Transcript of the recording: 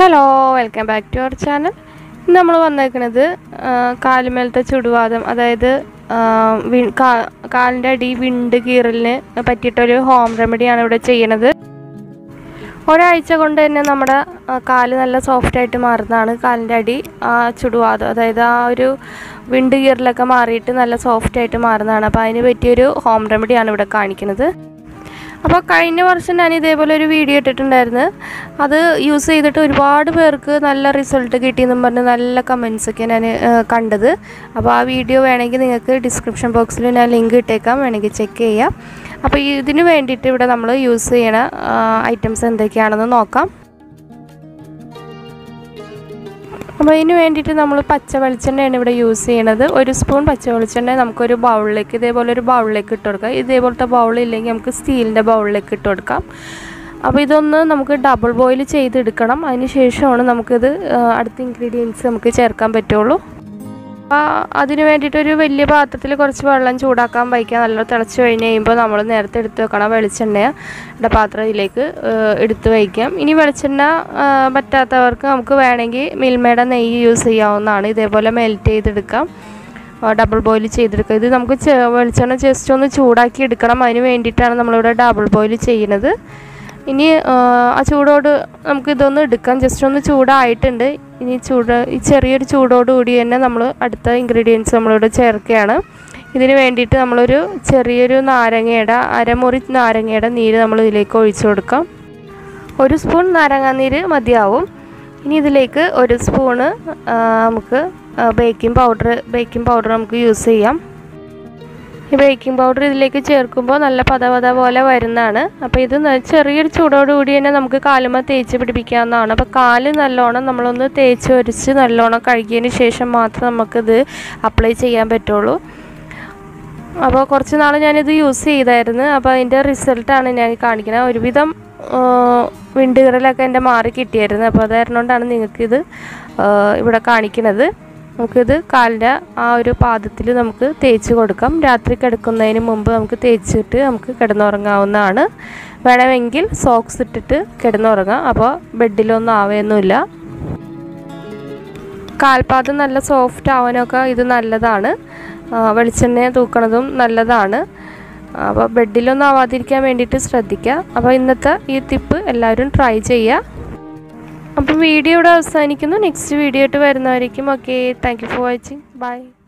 hello welcome back to our channel ഇന്ന് നമ്മൾ വന്നേക്കുന്നത് കാലുമേലത്തെ ചുടുവാദം അതായത് ആ, വി- കാ- കാലിൻ്റെ അടി വിണ്ട് കീറലിന് പറ്റിയിട്ടൊരു ഹോം റെമഡിയാണ് ഇവിടെ ചെയ്യണത് ഒരാഴ്ച കൊണ്ട് തന്നെ നമ്മുടെ ആ, കാല് നല്ല സോഫ്റ്റ് ആയിട്ട് മാറുന്നതാണ് കാലിൻ്റെ അടി ആ ചുടുവാദം അതായത് ആ ഒരു വിണ്ട് കീറലൊക്കെ മാറിയിട്ട് നല്ല സോഫ്റ്റ് ആയിട്ട് മാറുന്നതാണ് അപ്പോൾ അതിന് പറ്റിയൊരു ഹോം റെമഡിയാണ് ഇവിടെ കാണിക്കുന്നത് അപ്പോൾ കഴിഞ്ഞ വർഷം ഞാൻ ഇതേപോലെ ഒരു വീഡിയോ ഇട്ടിട്ടുണ്ടായിരുന്നു അത് യൂസ് ചെയ്തിട്ട് ഒരുപാട് പേർക്ക് നല്ല റിസൾട്ട് കിട്ടിയെന്നും പറഞ്ഞ് നല്ല കമൻസ് ഒക്കെ ഞാൻ കണ്ടത് അപ്പോൾ ആ വീഡിയോ വേണമെങ്കിൽ നിങ്ങൾക്ക് ഡിസ്ക്രിപ്ഷൻ ബോക്സിൽ ഞാൻ ലിങ്ക് ഇട്ടേക്കാം വേണമെങ്കിൽ ചെക്ക് ചെയ്യാം അപ്പോൾ ഇതിന് വേണ്ടിയിട്ട് ഇവിടെ നമ്മൾ യൂസ് ചെയ്യണ ഐറ്റംസ് എന്തൊക്കെയാണെന്ന് നോക്കാം അപ്പോൾ ഇതിന് വേണ്ടിയിട്ട് നമ്മൾ പച്ച വെളിച്ചെണ്ണയാണ് ഇവിടെ യൂസ് ചെയ്യണത് ഒരു സ്പൂൺ പച്ച വെളിച്ചെണ്ണ നമുക്കൊരു ബൗളിലേക്ക് ഇതേപോലെ ഒരു ബൗളിലേക്ക് ഇട്ട് കൊടുക്കാം ഇതേപോലത്തെ ബൗൾ ഇല്ലെങ്കിൽ നമുക്ക് സ്റ്റീലിൻ്റെ ബൗളിലേക്ക് ഇട്ട് കൊടുക്കാം അപ്പോൾ ഇതൊന്ന് നമുക്ക് ഡബിൾ ബോയിൽ ചെയ്തെടുക്കണം അതിന് ശേഷമാണ് നമുക്കിത് ആ, അടുത്ത ഇൻഗ്രീഡിയൻസ് നമുക്ക് ചേർക്കാൻ പറ്റുള്ളൂ അപ്പോൾ അതിന് വേണ്ടിയിട്ടൊരു വലിയ പാത്രത്തിൽ കുറച്ച് വെള്ളം ചൂടാക്കാൻ വയ്ക്കാം നല്ല തിളച്ച് കഴിഞ്ഞ് കഴിയുമ്പോൾ നമ്മൾ നേരത്തെ എടുത്ത് വെക്കണം വെളിച്ചെണ്ണയുടെ പാത്രം ഇതിലേക്ക് ഏഹ്, എടുത്ത് വയ്ക്കാം ഇനി വെളിച്ചെണ്ണ ആ, പറ്റാത്തവർക്ക് നമുക്ക് വേണമെങ്കിൽ മിൽമയുടെ നെയ്യ് യൂസ് ചെയ്യാവുന്നതാണ് ഇതേപോലെ മെൽറ്റ് ചെയ്തെടുക്കാം ഡബിൾ ബോയിൽ ചെയ്തെടുക്കുക ഇത് നമുക്ക് ചെ- വെളിച്ചെണ്ണ ജസ്റ്റ് ഒന്ന് ചൂടാക്കി എടുക്കണം അതിന് വേണ്ടിയിട്ടാണ് നമ്മളിവിടെ ഡബിൾ ബോയിൽ ചെയ്യുന്നത് ഇനി ആ, ആ ചൂടോട് നമുക്ക് ഇതൊന്ന് എടുക്കാം ജസ്റ്റ് ഒന്ന് ചൂടായിട്ടുണ്ട് ഇനി ചൂട് ഈ ചെറിയൊരു ചൂടോട് കൂടി തന്നെ നമ്മൾ അടുത്ത ഇൻഗ്രീഡിയൻസ് നമ്മളിവിടെ ചേർക്കുകയാണ് ഇതിന് വേണ്ടിയിട്ട് നമ്മളൊരു ചെറിയൊരു നാരങ്ങയുടെ അരമുറി നാരങ്ങയുടെ നീര് നമ്മൾ ഇതിലേക്ക് ഒഴിച്ചു കൊടുക്കാം ഒരു സ്പൂൺ നാരങ്ങാനീര് മതിയാവും ഇനി ഇതിലേക്ക് ഒരു സ്പൂണ് ആ, നമുക്ക് ബേക്കിംഗ് പൗഡർ ബേക്കിംഗ് പൗഡർ നമുക്ക് യൂസ് ചെയ്യാം ഈ ബേക്കിംഗ് പൗഡർ ഇതിലേക്ക് ചേർക്കുമ്പോൾ നല്ല പത പത പോലെ വരുന്നതാണ് അപ്പോൾ ഇത് ന- ചെറിയൊരു ചൂടോട് കൂടി തന്നെ നമുക്ക് കാലുമ തേച്ച് പിടിപ്പിക്കാവുന്നതാണ് അപ്പോൾ കാല് നല്ലോണം നമ്മളൊന്ന് തേച്ച് ഒരിച്ച് നല്ലോണം കഴുകിയതിന് ശേഷം മാത്രം നമുക്കിത് അപ്ലൈ ചെയ്യാൻ പറ്റുള്ളൂ അപ്പോൾ കുറച്ച് നാൾ ഞാനിത് യൂസ് ചെയ്തായിരുന്നു അപ്പോൾ അതിൻ്റെ റിസൾട്ടാണ് ഞാൻ കാണിക്കുന്നത് ഒരുവിധം ആ, വിണ്ടുകീറലൊക്കെ എൻ്റെ മാറി കിട്ടിയായിരുന്നു അപ്പോൾ അത് കാരണമുകൊണ്ടാണ് നിങ്ങൾക്കിത് ആ, ഇവിടെ കാണിക്കുന്നത് നമുക്കിത് കാലിൻ്റെ ആ ഒരു പാദത്തിൽ നമുക്ക് തേച്ച് കൊടുക്കാം രാത്രി കിടക്കുന്നതിന് മുമ്പ് നമുക്ക് തേച്ചിട്ട് നമുക്ക് കിടന്നുറങ്ങാവുന്നതാണ് വേണമെങ്കിൽ സോക്സ് ഇട്ടിട്ട് കിടന്നുറങ്ങാം അപ്പോൾ ബെഡിലൊന്നും ആവുകയൊന്നുമില്ല കാൽപാദം നല്ല സോഫ്റ്റ് ആവാനൊക്കെ ഇത് നല്ലതാണ് ആ, വെളിച്ചെണ്ണ തൂക്കണതും നല്ലതാണ് അപ്പോൾ ബെഡിലൊന്നും ആവാതിരിക്കാൻ വേണ്ടിയിട്ട് ശ്രദ്ധിക്കുക അപ്പോൾ ഇന്നത്തെ ഈ ടിപ്പ് എല്ലാവരും ട്രൈ ചെയ്യുക അപ്പം വീഡിയോ ഇവിടെ അവസാനിക്കുന്നു നെക്സ്റ്റ് വീഡിയോ ആയിട്ട് വരുന്നവരേക്കും okay thank you for watching by